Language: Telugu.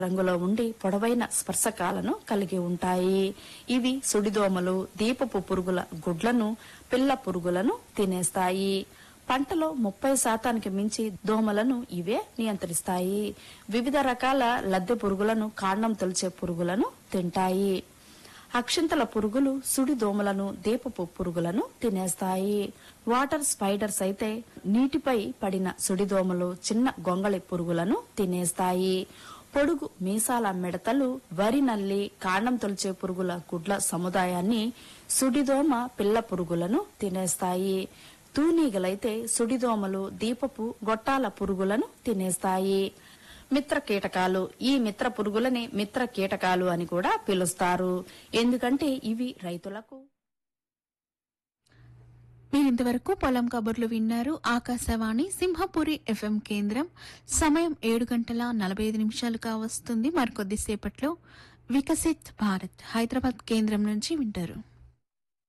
రంగులో ఉండి పొడవైన స్పర్శకాలను కలిగి ఉంటాయి ఇవి సుడిదోమలు దీపపు పురుగుల గుడ్లను పిల్ల పురుగులను తినేస్తాయి పంటలో ముప్పై శాతానికి మించి దోమలను ఇవే నియంత్రిస్తాయి వివిధ రకాల లద్దె పురుగులను కాండం తొలిచే పురుగులను తింటాయి అక్షింతల పురుగులు సుడి దోమలను దీపపు పురుగులను తినేస్తాయి వాటర్ స్పైడర్స్ అయితే నీటిపై పడిన సుడిదోమలు చిన్న గొంగళి పురుగులను తినేస్తాయి పొడుగు మీసాల మిడతలు వరి నల్లి కాండం తొలిచే పురుగుల గుడ్ల సముదాయాన్ని సుడిదోమ పిల్ల పురుగులను తినేస్తాయి తూనీగలైతే సుడిదోమలు దీపపు గొట్టాల పురుగులను తినేస్తాయి మిత్ర కీటకాలు ఈ మిత్ర పురుగులని మిత్ర కీటకాలు అని కూడా పిలుస్తారు ఎందుకంటే ఇవి రైతులకు మీరింతవరకు పొలం కబుర్లు విన్నారు ఆకాశవాణి సింహపురి ఎఫ్ఎం కేంద్రం సమయం ఏడు గంటల నలభై ఐదు నిమిషాలుగా వస్తుంది మరికొద్దిసేపట్లో వికసిత్ భారత్ హైదరాబాద్ కేంద్రం నుంచి వింటారు